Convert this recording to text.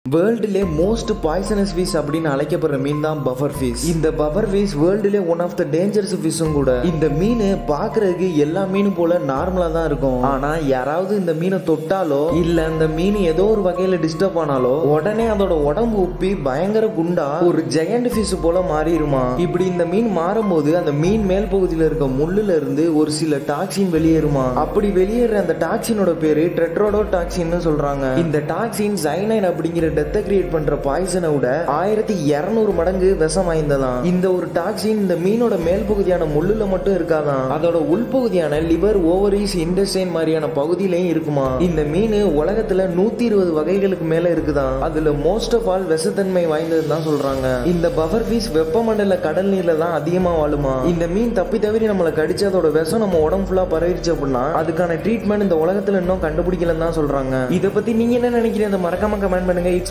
வேர்ல்டுலே most poisonous fish அப்படின்னு அழைக்கப்படுற மீன் தான் பஃபர் ஃபிஷ் இந்த பஃபர் ஃபிஷ் வேர்ல்டுலே ஒன் ஆஃப் த டேஞ்சரஸ் ஃபிஷ்ஷும் கூட இந்த மீன் பார்க்கறதுக்கு எல்லா மீனும் போல நார்மலா தான் இருக்கும் ஆனா யாராவது இந்த மீனை தொட்டாலோ இல்ல இந்த மீன் ஏதோ ஒரு வகையில டிஸ்டர்ப் ஆனாலோ உடனே அதோட உடம்பு உப்பி பயங்கர குண்டா ஒரு ஜெயண்ட் ஃபிஷ் போல மாறிடுமா இப்படி இந்த மீன் மாறும்போது அந்த மீன் மேல் பகுதியில இருக்க முள்ளுல இருந்து ஒரு சில டாக்ஸின் வெளியேறுமா அப்படி வெளியேற அந்த டாக்ஸினோட பேரு ட்ரெட்ரோடோ டாக்ஸின்னு சொல்றாங்க இந்த டாக்ஸின் சைனைன் அப்படிங்கிற டெத்தை கிரியேட் பண்ற பாய்சனை விட ஆயிரத்தி இருநூறு மடங்கு விஷம் வாய்ந்ததாம் இந்த ஒரு டாக்ஸின் இந்த மீனோட மேல் பகுதியான முள்ளுல மட்டும் இருக்காதாம் அதோட உள்பகுதியான லிவர் ஓவரிஸ் இன்டெஸ்டைன் மாதிரியான பகுதியிலையும் இருக்குமா இந்த மீன் உலகத்துல நூத்தி இருபது வகைகளுக்கு மேல இருக்குதாம் அதுல மோஸ்ட் ஆஃப் ஆல் விஷத்தன்மை வாய்ந்ததுன்னு தான் சொல்றாங்க இந்த பஃபர் ஃபிஷ் வெப்பமண்டல கடல் நீர்ல தான் அதிகமா வாழுமா இந்த மீன் தப்பி தவிர நம்மளை கடிச்சு அதோட விஷம் நம்ம உடம்பு ஃபுல்லா பரவிடுச்சு அப்படின்னா அதுக்கான ட்ரீட்மெண்ட் இந்த உலகத்துல இன்னும் கண்டுபிடிக்கலன்னு தான் சொல்றாங்க இதை பத்தி நீங்க என்ன நினைக்கிறீங்க அதை மறக்காம கமெண்ட் பண்ணுங்க